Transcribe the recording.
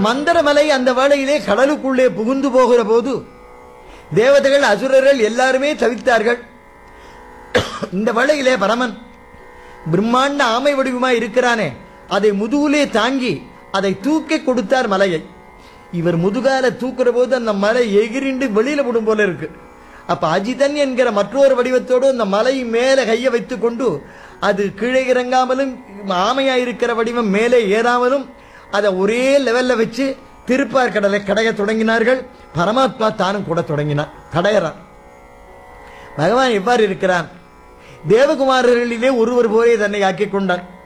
மந்திரமலை அந்த வேளையிலே கடலுக்குள்ளே புகுந்து போகிற போது தேவதைகள் அசுரர்கள் எல்லாருமே தவித்தார்கள் இந்த வேளையிலே பரமன் பிரம்மாண்ட ஆமை வடிவமாய் இருக்கிறானே அதை முதுகுலே தாங்கி அதை தூக்கி கொடுத்தார் மலையை இவர் முதுகால தூக்குற போது அந்த மலை எகிரிண்டு வெளியில விடும் போல இருக்கு அப்ப அஜிதன் என்கிற மற்றொரு வடிவத்தோடு அந்த மலை மேல கையை வைத்துக் கொண்டு அது கீழே இறங்காமலும் ஆமையா இருக்கிற வடிவம் மேலே ஏறாமலும் அதை ஒரே லெவல்ல வச்சு திருப்பார் கடலை கடைய தொடங்கினார்கள் பரமாத்மா தானும் கூட தொடங்கினார் கடையறான் பகவான் எவ்வாறு இருக்கிறான் தேவகுமாரர்களிலே ஒருவர் போலே தன்னை ஆக்கிக் கொண்டான்